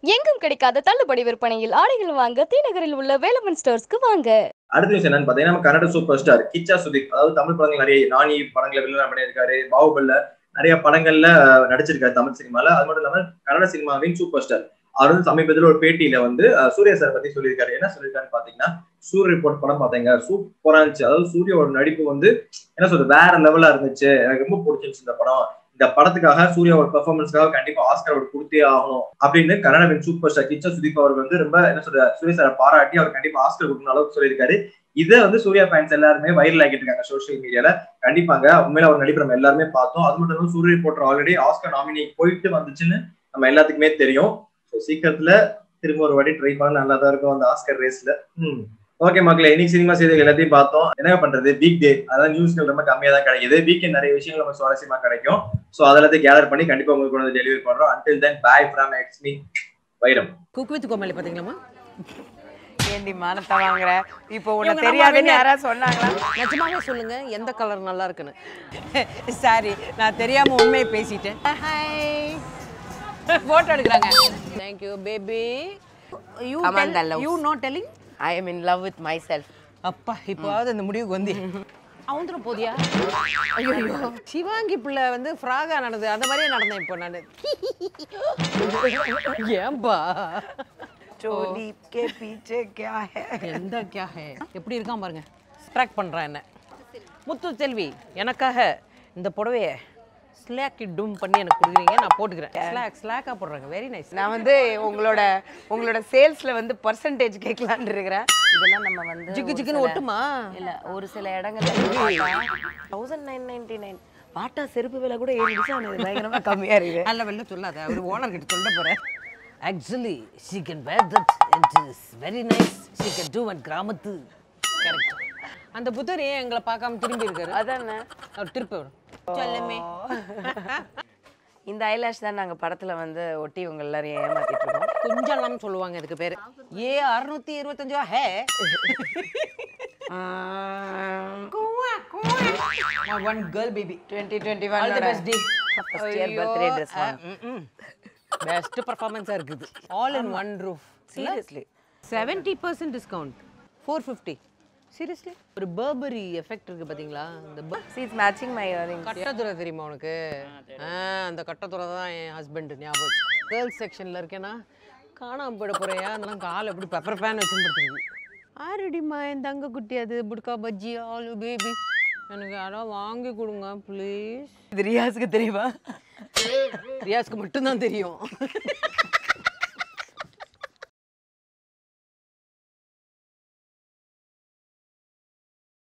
எங்கும் கிடைக்காத தள்ளுபடி விற்பனையில் ஆடைகள் வாங்க தீநகரில் உள்ள வேலவன் ஸ்டோர்ஸ்க்கு வாங்க அடுத்த நியூஸ் என்னன்னு பாத்தீங்கன்னா நம்ம கன்னட சூப்பர் ஸ்டார் கிச்சா சுதீப் அதாவது தமிழ் படங்கள் நிறைய நானி படங்களை வில்லன் பண்ணியிருக்காரு பாகுபல்ல நிறைய படங்கள்ல நடிச்சிருக்காரு தமிழ் சினிமால அது மட்டும் இல்லாம கன்னட சினிமாவின் சூப்பர் ஸ்டார் அவர் வந்து சமீபத்தில் ஒரு பேட்டியில வந்து அஹ், சூர்யா சார் பத்தி சொல்லியிருக்காரு என்ன சொல்லியிருக்காருன்னு பாத்தீங்கன்னா சூரிய ரிப்போர்ட் படம் பாத்தீங்க சூப்பரா இருந்துச்சு அதாவது சூர்யாவோட நடிப்பு வந்து என்ன சொல்றது வேற லெவலா இருந்துச்சு எனக்கு ரொம்ப பிடிச்சிருந்துச்சு இந்த படம் இந்த படத்துக்காக சூர்யாவோட பெர்ஃபார்மன்ஸ்க்காக கண்டிப்பா ஆஸ்கர் அவர் கொடுத்தே ஆகணும் அப்படின்னு கன்னடவின் சூப்பர் ஸ்டார் கிச்சா சுதீப் அவர்கள் வந்து ரொம்ப என்ன சொல்ற சூர்யா சாரை பாராட்டி அவர் கண்டிப்பா ஆஸ்கர் கொடுக்கணும் அளவுக்கு சொல்லியிருக்காரு இதை வந்து சூர்யா ஃபேன்ஸ் எல்லாருமே வைரல் ஆகிட்டு இருக்காங்க சோஷியல் மீடியால கண்டிப்பாங்க உண்மையில அவர் நடிப்பு நம்ம எல்லாருமே பார்த்தோம் அது மட்டும் இல்லாம சூரிய ரிப்போர்ட்டர் ஆல்ரெடி ஆஸ்கர் நாமினி போயிட்டு வந்துச்சுன்னு நம்ம எல்லாத்துக்குமே தெரியும் ஸோ சீக்கிரத்துல திரும்ப ஒரு வாட்டி ட்ரை பண்ண நல்லா தான் இருக்கும் அந்த ஆஸ்கர் ரேஸ்ல ம் ஓகே மக்களே இன்னைக்கு சினிமா செய்திகள் எல்லாத்தையும் பார்த்தோம் என்ன பண்றது வீக் டே அதாவது நியூஸ்கள் ரொம்ப கம்மியா தான் கிடைக்குது வீக்கெண்ட் நிறைய விஷயங்கள் நம்ம சுவாரஸ்யமா கிடைக்கும் ஸோ அதெல்லாத்தையும் கேதர் பண்ணி கண்டிப்பா உங்களுக்கு கொண்டு வந்து டெலிவரி பண்றோம் until then bye from ex me வைரம் குக் வித் கோமாளி பாத்தீங்களாமா ஏண்டி மானத்தை வாங்குற இப்போ உன்னை இவங்க நம்ம தெரியாதுன்னு winner. யாராவது சொன்னாங்களா நிஜமாவே சொல்லுங்க எந்த கலர் நல்லா இருக்குன்னு சாரி நான் தெரியாம உண்மையை பேசிட்டேன் ஹாய் போட்டோ எடுக்கறாங்க thank you baby you Amanda loves. You no telling I am in love with my self அப்பா இப்போவாவது இந்த முடிவுக்கு வந்து அவந்துரும் போதியா ஐயோ சிவாங்கி பிள்ளை வந்து ஃப்ராகா நடந்தது அந்த மாதிரியே நடந்தேன் இப்போ நான் ஏன்பா चोली के पीछे क्या है எந்த கே ஹே எப்படி இருக்கான் பாருங்க ட்ராக் பண்ணுறான் என்ன முத்து செல்வி எனக்காக இந்த புடவைய ஸ்லாக்கி டூம் பண்ணி எனக்கு கொடுக்குறீங்க நான் போட்டுக்கிறேன் ஸ்லாக் ஸ்லாக்காக போடுறாங்க வெரி நைஸ் நான் வந்து உங்களோட உங்களோட சேல்ஸ்ல வந்து பர்சன்டேஜ் கேட்கலான்னு இருக்கிறேன் இதெல்லாம் நம்ம வந்து ஜிக்கு ஒரு ஜிக்குன்னு சில- ஒட்டுமா இல்ல ஒரு சில இடங்கள்ல தௌசண்ட் நைன் நைன்டி நைன் பாட்டா செருப்பு விலை கூட ஏறிடுச்சு ஆனால் இது பயங்கரமா கம்மியா இருக்கு நல்ல வெளில சொல்லாத அவர் ஓனர் கிட்ட சொல்ல போகிறேன் actually she can wear that it is very nice she can do at கிராமத்து கரெக்ட் அந்த புத்தர் ஏன் எங்களை பார்க்காம திரும்பி இருக்காரு அதானே அவர் திருப்பி வரும் சொல்லுமே இந்த ஐலாஷ் தான் நாங்க படத்துல வந்து ஒட்டி உங்க எல்லாரையும் ஏமாத்திட்டு இருக்கோம் குஞ்சலாம் சொல்லுவாங்க இதுக்கு பேரு ஏ அறுநூத்தி இருபத்தஞ்சு ரூபா hey one girl baby twenty twenty all the one best டி First year birthday dress best பர்ஃபார்மன்ஸாக இருக்குது all in one roof seriously seventy percent discount four fifty seriously ஒரு பர்பரி எஃபெக்ட் இருக்கு பாத்தீங்களா இந்த ப- சீட்ஸ் மேட்சிங் மை இயரிங் கட்டத்துறை தெரியுமா உனக்கு ஆ அந்த கட்டத்துறை தான் என் ஹஸ்பண்ட் ஞாபகம் வச்சு கேர்ள்ஸ் செக்ஷனில் இருக்கேன்னா காணாம போயிட போறியா அதெல்லாம் கால் எப்படி பெப்பர் பேன் வச்சு படுத்துருக்கு ஆரடிம்மா என் தங்க குட்டி அது புட்கா பஜ்ஜி ஆலு பேபி எனக்கு யாராவது வாங்கி கொடுங்க ப்ளீஸ் இது ரியாஸுக்கு தெரியுமா ரியாஸ்க்கு மட்டும்தான் தெரியும்